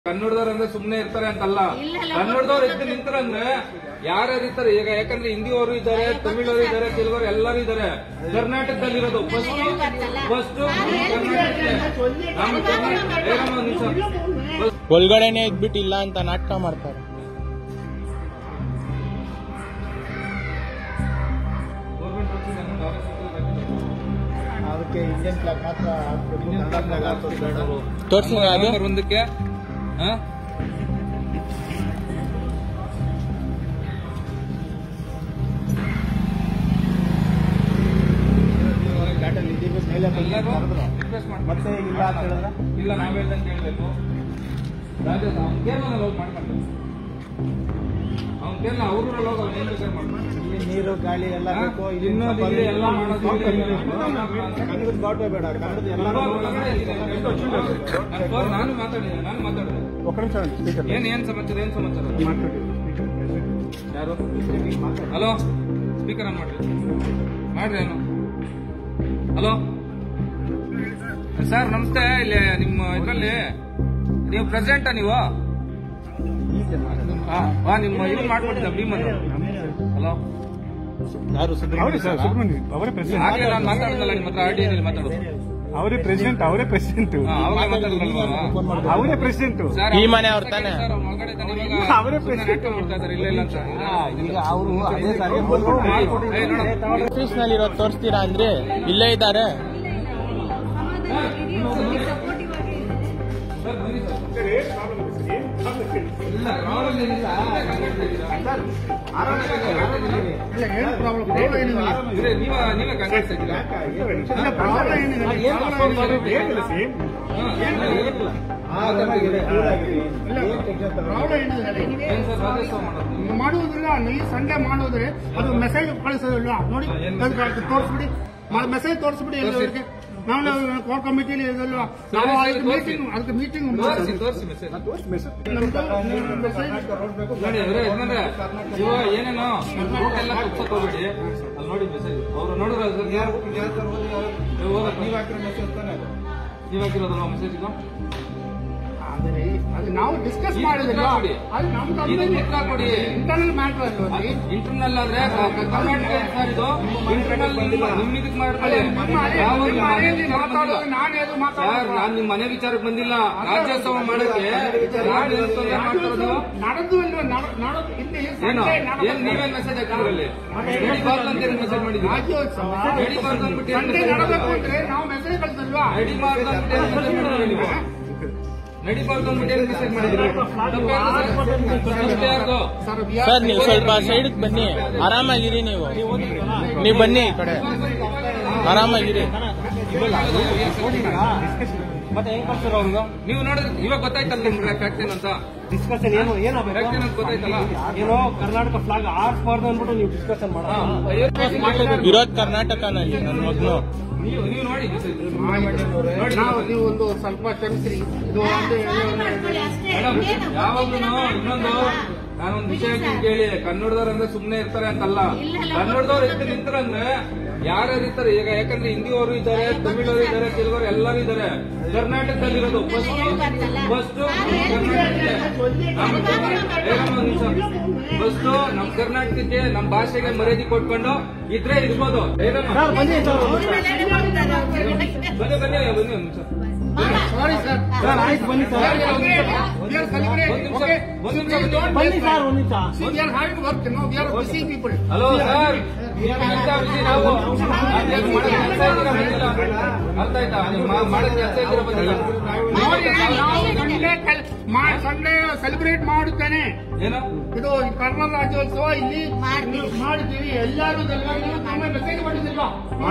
ಕನ್ನಡದವ್ರು ಅಂದ್ರೆ ಸುಮ್ನೆ ಇರ್ತಾರೆ ಅಂತಲ್ಲ ಇಲ್ಲ, ಇಲ್ಲ. ಕನ್ನಡದವ್ರು ಎದ್ದು ನಿಂತರಂದ್ರೆ ಯಾರ್ಯಾರು ಇರ್ತಾರೆ ಈಗ ಯಾಕಂದ್ರೆ ಹಿಂದಿಯವರು ಇದ್ದಾರೆ ತಮಿಳವರು ಇದ್ದಾರೆ ತೆಲುಗರು ಎಲ್ಲರೂ ಇದ್ದಾರೆ ಕರ್ನಾಟಕದಲ್ಲಿ ಇರೋದು ಫಸ್ಟ್ ಫಸ್ಟ್ ನಮ್ಮ ಕರ್ನಾಟಕ ಏನಮ್ಮ ಒಂದ್ ನಿಮಿಷ. First ಒಳಗಡೆನೆ ಇದ್ಬಿಟ್ಟು ಇಲ್ಲ ಅಂತ ನಾಟಕ ಮಾಡ್ತಾರೆ government rules ಇದೆ, ನಮ್ಗೆ ಅವರೇ ಸಿಕ್ಕಿಲ್ಲ. ಅದಕ್ಕೆ ಇಂಡಿಯನ್ ಫ್ಲಾಗ್ ಮಾತ್ರ ಹಾಕ್ಬೇಕು ಕನ್ನಡ ಫ್ಲಾಗ್ ಹಾಕೋದು ಬೇಡ ತೋರ್ಸಿ ಅದು ನವೆಂಬರ್ ಒಂದಕ್ಕೆ ಹಾ? ಘಾಟಲ್ಲಿ ಇದೀವಿ ಮೇಲೆ ಬಂದು ಎಲ್ಲರೂ ಕರೆದ್ರು. request ಮಾಡ್ತಾರೆ. ಮತ್ತೆ ಇಲ್ಲ ಅಂತ ಹೇಳಿದ್ರೆ ಇಲ್ಲ ನಾವ್ ಹೇಳ್ದಂಗೆ ಕೇಳ್ಬೇಕು ರಾಜೇಶ್ ಅವ್ನ ಕೇರಳದಲ್ಲಿ ಹೋಗಿ ಮಾಡ್ಕೊಂಡು ಅವ್ನ ಕೇರಳ ಅವ್ರ ಊರಲ್ಲಿ ಹೋಗಿ ಅವ್ನು ಏನ್ ಬೇಕಾದ್ರೆ ಮಾಡ್ಕೊಂಡು ಇಲ್ಲಿ ನೀರು ಗಾಳಿ ಎಲ್ಲ ಹಾ? ಬೇಕು ಇಲ್ಲಿ ಇನ್ನು ಸ್ವಲ್ಪ ಇಲ್ಲಿ ಎಲ್ಲ ಮಾಡೋದು ಸ್ವಲ್ಪ ಇಲ್ಲಿ ಕಮ್ಮಿ ಬೇಕು. ಎಲ್ಲ ಕನ್ನಡದ ಬಾಟ್ವೆ ಬೇಡ ಕನ್ನಡದ ಎಲ್ಲ ನನ್ನ ಫೋನ್ ನಾನು ಮಾತಾಡಿದೆ ನಾನು ಮಾತಾಡಿದೆ ఒక నిమిషం స్పీకర్ ಏನ್ ಏನ್ ಸಮಾಚಾರ ಏನ್ ಸಮಾಚಾರ ಯಾರು ಹಲೋ ಸ್ಪೀಕರ್ ಆನ್ ಮಾಡ್ರಿ ಮಾಡ್ರಿ ಏನು ಹಲೋ ಸರ್ ನಮಸ್ತೆ ಇಲ್ಲಿ ನಿಮ್ಮ ಇದರಲ್ಲಿ ನೀವು ಪ್ರೆಸಿಡೆಂಟಾ ನೀವು ಹಾ ಹಾ, ನಿಮ್ಮ ಇದು ಮಾಡ್ಕೊಂಡಿದ್ದ ಭೀಮನ್ ಹಲೋ ಯಾರು ಅವರೇ ಸರ್ ಸುಬ್ರಹ್ಮಣ್ಯ ಅವರೇ ಪ್ರೆಸಿಡೆಂಟ್ ಆಗ್ಲೇ ನಾನು ಮಾತಾಡಿದ್ನಲ್ಲ ನಿಮ್ಮ ಹತ್ರ ಆರ್ ಡಿ ಮಾತಾಡೋದು ಅವರೇ ಪ್ರೆಸಿಡೆಂಟ್ ಅವರೇ ಪ್ರೆಸಿಡೆಂಟ್ ಹಾ, ಅವಾಗ ಮಾತಾಡಿದ್ರಲ್ವಾ ಅವರೇ ಪ್ರೆಸಿಡೆಂಟ್ ಸರ್, ಈ ಮನೆ ಅವ್ರ್ ತಾನೇ? ಸರ್, ಅವ್ರ ಒಳಗಡೆ ಇದ್ದಾನೆ ಇವಾಗ. ಅವರೇ ಸುಮ್ನೆ ನಾಟಕ ಮಾಡ್ತಾ ಇದ್ದಾರೆ, ಇಲ್ಲ ಇಲ್ಲ ಅಂತ ಈಗ ಅವರು ಅದೇ ಸಾರಿ ಏ, ನೋಡು. ಆಫೀಸ್ ನಲ್ಲಿ ಇರೋದು ತೋರಿಸ್ತೀರಾ ಅಂದ್ರೆ ಇಲ್ಲೇ ಇದ್ದಾರೆ ಸರ್, ಬನ್ನಿ ಸರ್. ಇಲ್ಲ, problem ಏನಿಲ್ಲ. ಏನು ಪ್ರಾಬ್ಲಮ್ ಇದ್ರೆ ನೀವ ನೀವೇ ಕಾಂಗ್ರೆಸ್ ಇದ್ದೀರಾ? ಏನಿಲ್ಲ ಸೇಮ್ ಏನ್ ಸರ್ ರಾಜೇಶ್ ಅವ್ರು ಮಾಡೋದು? ಮಾಡುವುದಿಲ್ಲ ಈ ಸಂಡೇ ಮಾಡುವುದ್ರೆ ಅದು ಮೆಸೇಜ್ ಕಳಿಸೋದಿಲ್ಲ ನೋಡಿ ಅದು ತೋರಿಸ್ಬಿಡಿ ಮೆಸೇಜ್ ತೋರಿಸ್ಬಿಡಿ ಎಲ್ಲರಿಗೆ ನಾವು ಕೋರ್ ಕಮಿಟಿಲಿ ಇದಲ್ವಾ ನಾವು ಅದಕ್ಕೆ ಮೀಟಿಂಗ್ ಅದಕ್ಕೆ ಮೀಟಿಂಗ್ ತೋರಿಸಿ ತೋರಿಸಿ ಮೆಸೇಜ್ ನೋಡಿ ಇವರೇ ಯಜಮಾನ್ರೆ, ಇವ ಏನೇನೋ ರೂಟ್ ಎಲ್ಲ ತಪ್ಸಕ್ ಹೋಗ್ಬೇಡಿ ಅಲ್ಲಿ ನೋಡಿ ಮೆಸೇಜ್ ಅವ್ರು ನೋಡಿದ್ರ ನೀವು ನೀವ್ ಹಾಕಿರೋದಲ್ವಾ ಮೆಸೇಜ್ ಇದು ಆದರೆ ಅದು ನಾವು ಡಿಸ್ಕಸ್ ಈ ಮಾಡಿದಿಲ್ಲ ಪುಸ್ತಕ ಕೊಡಿ. ಅದು ನಮ್ಮ ಇದು ಪುಸ್ತಕ ಕೊಡಿ. ಇಂಟರ್ನಲ್ ಮ್ಯಾಟರ್ ಅಲ್ವಾ ಇಂಟರ್ನಲ್ ಆದ್ರೆ ಕರ್ನಾಟಕ ಸರ್ ಇದು ಇಂಟರ್ನಲ್ ನಿಮ್ ಇದಕ್ ಮಾಡ್ತಾರೆ ನಿಮ್ಮ ಮನೆ- ಯಾವಾಗ ನಿಮ್ಮ ಮನೆ ಮನೆಯಲ್ಲಿ ವಿಚಾರಕ್ಕೆ ಮಾತಾಡೋದು ಬಂದಿಲ್ಲ. ನಾನು ಏನು ಸರ್ ಮಾತಾಡೋದು ನಾನ್ ನಿಮ್ ಮನೆ ವಿಚಾರಕ್ಕೆ ಬಂದಿಲ್ಲ ರಾಜ್ಯೋತ್ಸವ ಮಾಡಕ್ಕೆ ಯಾರು ಏನ್ ತೊಂದ್ರೆ ಮಾಡ್ತಾರೋ ನೀವು ನಡೆದು ಇಲ್ವಾ ನಡ- ನಡೆದು ಇಲ್ಲಿ ಏನು ಸಂಜೆ ಏನ್ ನಡೆದು- ನೀವೇನ್ ಮೆಸೇಜ್ ಹಾಕಿದ್ರಲ್ಲಿ ನಡಿಬಾರ್ದು ಅಂತ ಏನ್ ಮೆಸೇಜ್ ಮಾಡಿದ್ರಿ ರಾಜ್ಯೋತ್ಸವ ನಡಿಬಾರ್ದು ಅಂದ್ಬಿಟ್ಟು ಏನ್ ಸಂಡೆ message ನಡೆದಬೇಕು ಮಾಡಿದ್ರಿ? ಅಂದ್ರೆ ನಾವು ಮೆಸೇಜ್ ಕಳ್ಸಲ್ವಾ ನಡಿಬಾರ್ದು ಅಂದ್ಬಿಟ್ಟು ಏನ್ ಮೆಸೇಜ್ ಮಾಡಿದ್ರಿ ನೀವು ನಡಿಬಾರ್ದು ಅಂದ್ಬಿಟ್ಟು ಏನ್ ಮೆಸೇಜ್ ಮಾಡಿದ್ರಿ ತಪ್ಪು ಯಾರ್ದು? ಸರ್ we are- ಸರ್ ನೀವು ಸ್ವಲ್ಪ ಸೈಡ್ ಬನ್ನಿ ಆರಾಮಾಗಿರಿ ನೀವು ನೀವು ಬನ್ನಿ ಈ ಕಡೆ ಆರಾಮಾಗಿರಿ ಮತ್ತೆ ಹೆಂಗ್ ಕಳ್ಸ್ತಾರ ಅವ್ರಿಗೆ ನೀವು ನೋಡಿದ್ರೆ ಇವಾಗ ಗೊತ್ತಾಯ್ತಲ್ಲ ನಿಮ್ಗೆ ಫ್ಯಾಕ್ಟ್ ಏನಂತ ಡಿಸ್ಕಷನ್ ಏನು ಏನು ಫ್ಯಾಕ್ಟ್ ಏನಂತ ಗೊತ್ತಾಯ್ತಲ್ಲ ಏನೋ ಕರ್ನಾಟಕ ಫ್ಲಾಗ್ ಆರಿಸಬಾರ್ದು ಅಂದ್ಬಿಟ್ಟು ನೀವು ಡಿಸ್ಕಷನ್ ಮಾಡ ಇರೋದ್ ಕರ್ನಾಟಕನಲ್ಲಿ ನನ್ನ ಮಗ್ನು ನೀವು ನೀವು ನೋಡಿ ನಾವು ನೀವು ಒಂದು ಸ್ವಲ್ಪ ಕ್ಷಮಿಸ್ರಿ ಇದು ಒಂದು ಮೇಡಮ್ ಯಾವಾಗ್ಲೂ ಇನ್ನೊಂದು ನಾನೊಂದು ವಿಷಯ ಹೇಳ್ತೀನಿ ಕೇಳಿ ಕನ್ನಡದವ್ರು ಅಂದ್ರೆ ಸುಮ್ನೆ ಇರ್ತಾರೆ ಅಂತಲ್ಲ ಇಲ್ಲ, ಇಲ್ಲ. ಕನ್ನಡದವ್ರು ಎದ್ದು ನಿಂತರಂದ್ರೆ ಯಾರ್ಯಾರು ಇರ್ತಾರೆ ಈಗ ಯಾಕಂದ್ರೆ ಹಿಂದಿಯವರು ಇದ್ದಾರೆ ತಮಿಳವರು ಇದ್ದಾರೆ ತೆಲುಗರು ಎಲ್ಲರೂ ಇದ್ದಾರೆ ಕರ್ನಾಟಕದಲ್ಲಿ ಇರೋದು ಫಸ್ಟ್ ಫಸ್ಟ್ ಫಸ್ಟ್ ನಮ್ ಕರ್ನಾಟಕಕ್ಕೆ ನಮ್ ಭಾಷೆಗೆ ಮರ್ಯಾದೆ ಕೊಟ್ಕೊಂಡು ಇದ್ರೆ ಇರ್ಬೋದು ಏನಮ್ಮ? ಬನ್ನಿ ಬನ್ನಿ ಬನ್ನಿ ಒಂದು ನಿಮಿಷ ಸಾರಿ ಸರ್ ಸರ್ ಆಯ್ತು ಬನ್ನಿ ಸರ್ we are celebrating ಒಂದ್ ನಿಮಿಷ okay ಒಂದ್ ನಿಮಿಷ We don't ಬನ್ನಿ make- ಸರ್ ಒಂದ್ ನಿಮಿಷ See, we are having work no we are busy people hello sir ಕೆಲಸ ಬಿಸಿ ನಾವು ಅದೇನು ಮಾಡೋ ಕೆಲಸ ಇದ್ದೀರಾ ಬಂದಿಲ್ಲ ಅರ್ಥ ಆಯ್ತಾ ನೀವು ಮಾ- ಮಾಡೋ ಕೆಲಸ ಇದ್ದೀರಾ ಬಂದಿಲ್ಲ ನೋಡಿ ನಾವು ಸಂಡೇ ಸಂಡೇ ಸೆಲೆಬ್ರೇಟ್ ಮಾಡುತ್ತೇನೆ ಏನು ಇದು ಕನ್ನಡ ರಾಜ್ಯೋತ್ಸವ ಇಲ್ಲಿ ಮಾಡಿದ್ದೀವಿ ಎಲ್ಲರೂ ಎಲ್ಲರೂ ನಮ್ಮ ಮೆಸೇಜ್ ಕೊಟ್ಟಿದ್ದಿಲ್ವಾ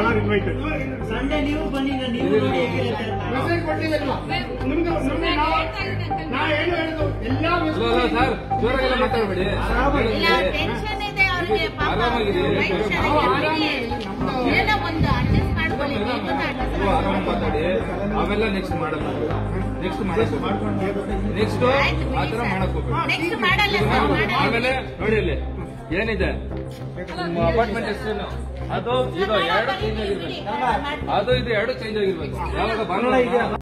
ಮೆಸೇಜ್ ಕೊಟ್ಟಿದ್ದಿಲ್ವಾ ನಿಮ್ಗೆ ನಿಮ್ಗೆ ನಾವು ನಾ ಏನು ಹೇಳಿದ್ದು ಎಲ್ಲಾ ಹಲೋ ಹಲೋ ಸರ್ ಜೋರಾಗೆಲ್ಲ ಮಾತಾಡಬೇಡಿ ಟೆನ್ಷನ್ ಇದೆ ಅವ್ರಿಗೆ ಪಾಪ ಆರಾಮಾಗಿದೆ. ವಯಸ್ಸಾಗಿದೆ. ಏನೋ ಒಂದು ಅಡ್ಜಸ್ಟ್ ಮಾಡ್ಕೊಳ್ಳಿ ಬೇಗ adjust ಆರಾಮ ಮಾತಾಡಿ ಅವೆಲ್ಲ ನೆಕ್ಸ್ಟ್ ಮಾಡಲ್ಲ ನೆಕ್ಸ್ಟ್ ಮಾಡಕ್ ನೆಕ್ಸ್ಟ್ ಆ ತರ ಮಾಡಕ್ ಹೋಗ್ಬೇಡಿ ನೆಕ್ಸ್ಟ್ ಮಾಡಲ್ಲ ಸರ್ ಮಾಡಲ್ಲ ಆಮೇಲೆ ನೋಡಿ ಇಲ್ಲಿ ಏನಿದೆ ನಿಮ್ಮ ಅಪಾರ್ಟ್ಮೆಂಟ್ ಹೆಸರೇನು ಅದು ಇದು ಎರಡು ಚೇಂಜ್ ಆಗಿರ್ಬೇಕು ಅದು ಇದು ಎರಡು ಚೇಂಜ್ ಆಗಿರ್ಬೇಕು ಯಾವಾಗ ಭಾನುವಾರ